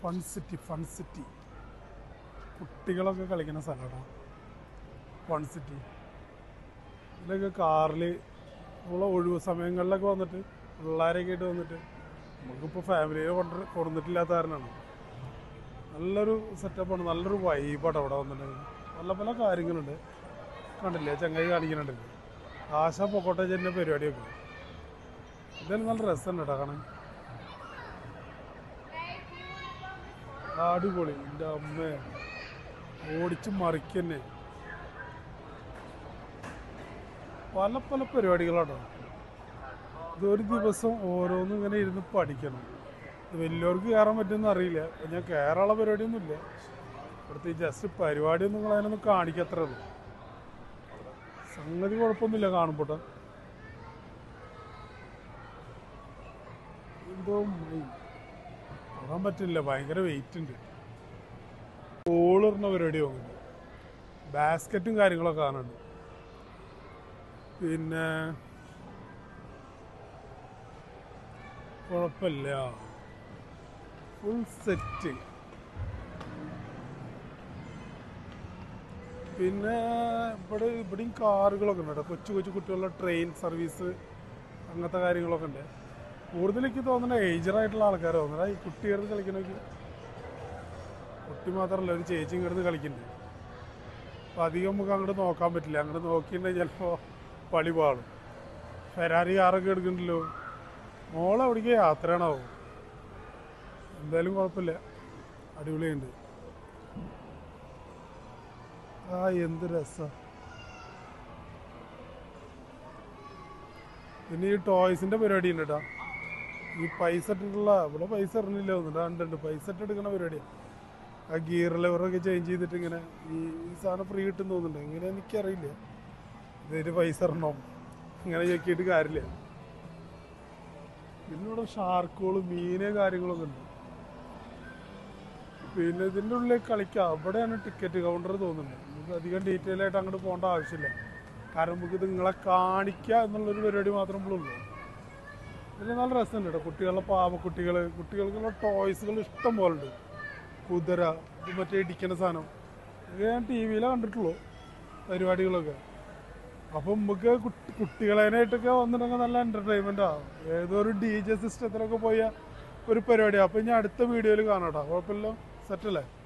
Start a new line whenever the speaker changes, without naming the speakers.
fun city fun city കുട്ടികളൊക്കെ കളിക്കുന്ന സ്ഥലമാണ് ഫൺ സിറ്റി ഇതിലൊക്കെ കാറിൽ നമ്മളെ ഒഴിവ് സമയങ്ങളിലൊക്കെ വന്നിട്ട് പിള്ളേരൊക്കെ ആയിട്ട് വന്നിട്ട് നമുക്കിപ്പോൾ ഫാമിലിയെ കൊണ്ട് കൊടുത്തിട്ടില്ലാത്ത കാരണമാണ് നല്ലൊരു സെറ്റപ്പാണ് നല്ലൊരു വൈബാണ് അവിടെ വന്നിട്ടുണ്ടെങ്കിൽ പല പല കാര്യങ്ങളുണ്ട് കണ്ടില്ലേ ചങ്ങായി കാണിക്കുന്നുണ്ട് ആശ പൊക്കോട്ടെ ചെന്ന പരിപാടിയൊക്കെ ഇതെല്ലാം നല്ല രസമുണ്ട് കേട്ടോ കാണാൻ അടിപൊളി എൻ്റെ അമ്മ ഓടിച്ച് മറിക്കന്നെ പല പല പരിപാടികളാട്ടോ ഇതൊരു ദിവസം ഓരോന്നും ഇങ്ങനെ ഇരുന്ന് പഠിക്കണം ഇത് വലിയവർക്ക് കയറാൻ പറ്റുമെന്ന് അറിയില്ല അപ്പൊ ഞാൻ കയറാനുള്ള പരിപാടിയൊന്നുമില്ല ഇവിടുത്തെ ഈ ജസ്റ്റ് പരിപാടിയൊന്നും നിങ്ങൾ അതിനൊന്നും കാണിക്കത്രേ ഉള്ളൂ സംഗതി കുഴപ്പമൊന്നുമില്ല കാണുമ്പോട്ടെ എന്തോ മൈ- തൊടാൻ പറ്റില്ല ഭയങ്കര വെയിറ്റ് ഉണ്ട് ബോളിടുന്ന പരിപാടി പോകുന്നുണ്ട് ബാസ്ക്കറ്റും കാര്യങ്ങളൊക്കെ കാണുന്നുണ്ട് പിന്നെ കുഴപ്പമില്ല ഫുൾ സെറ്റ് പിന്നെ ഇവിടെ ഇവിടെയും കാറുകളൊക്കെ ഉണ്ട് കേട്ടോ കൊച്ചു കൊച്ചു കുട്ടികളുടെ ട്രെയിൻ സർവീസ് അങ്ങനത്തെ കാര്യങ്ങളൊക്കെ ഉണ്ട് കൂടുതൽ എനിക്ക് തോന്നുന്നത് ഏജറായിട്ടുള്ള ആൾക്കാർ തോന്നുന്നത് ഈ കുട്ടി കിടന്ന് കളിക്കണമെങ്കിൽ കുട്ടി മാത്രമല്ല ഒരു ചേച്ചിയും കിടന്ന് കളിക്കുന്നുണ്ട് അപ്പം അധികം നമുക്ക് അങ്ങോട്ട് നോക്കാൻ പറ്റില്ല അങ്ങോട്ട് നോക്കിയിട്ടുണ്ടെങ്കിൽ ചിലപ്പോൾ പളി പാളും ഫെരാരി കാറൊക്കെ എടുക്കണ്ടല്ലോ മോളെ എവിടേക്ക് യാത്രയാണാവും എന്തായാലും കുഴപ്പമില്ല അടിപൊളിയുണ്ട് ആ എന്ത് രസം പിന്നെ ഈ ടോയ്സിന്റെ പരിപാടി ഉണ്ട് കേട്ടോ ഈ പൈസ ഇട്ടിട്ടുള്ള ഇവിടെ പൈസ ഇറങ്ങില്ല തോന്നുന്നുണ്ട് ഉണ്ട് ഉണ്ട് പൈസ ഇട്ട് എടുക്കുന്ന പരിപാടിയാണ് ആ ഗിയർ ലെവറൊക്കെ ചേഞ്ച് ചെയ്തിട്ട് ഇങ്ങനെ ഈ ഈ സാധനം ഫ്രീ കിട്ടും തോന്നുന്നുണ്ട് എങ്ങനെ എനിക്കറിയില്ല ഇതിന് പൈസ ഇറങ്ങണം ഇങ്ങനെ ചെക്കിയിട്ട് കാര്യമില്ല പിന്നെ ഇവിടെ ഷാർക്കുകൾ മീന് കാര്യങ്ങളൊക്കെ ഉണ്ട് പിന്നെ ഇതിൻ്റെ ഉള്ളിൽ കളിക്കാം അവിടെയാണ് ടിക്കറ്റ് കൗണ്ടർ തോന്നുന്നത് നമുക്ക് അധികം ഡീറ്റെയിൽ ആയിട്ട് അങ്ങോട്ട് പോകേണ്ട ആവശ്യമില്ല കാരണം നമുക്ക് ഇത് നിങ്ങളെ കാണിക്കുക എന്നുള്ളൊരു പരിപാടി മാത്രമേ ഉള്ളൂ പിന്നെ നല്ല രസമുണ്ട് കേട്ടോ കുട്ടികളുടെ പാവക്കുട്ടികൾ കുട്ടികൾക്കുള്ള ടോയ്സുകൾ ഇഷ്ടം പോലെ ഉണ്ട് കുതിര ഇത് മറ്റേ ഇടിക്കുന്ന സാധനം ഇത് ഞാൻ ടി വിയിലാണ് കണ്ടിട്ടുള്ളൂ പരിപാടികളൊക്കെ അപ്പം നമുക്ക് കുട്ടി കുട്ടികളതിനായിട്ടൊക്കെ വന്നിട്ടുണ്ടെങ്കിൽ നല്ല എൻ്റർടൈൻമെൻ്റ് ആവും ഏതോ ഒരു ഡി ജെ സിസ്റ്റത്തിലൊക്കെ പോയ ഒരു പരിപാടിയാണ് അപ്പം ഇനി അടുത്ത വീഡിയോയിൽ കാണാം കേട്ടോ കുഴപ്പമില്ല സെറ്റല്ലേ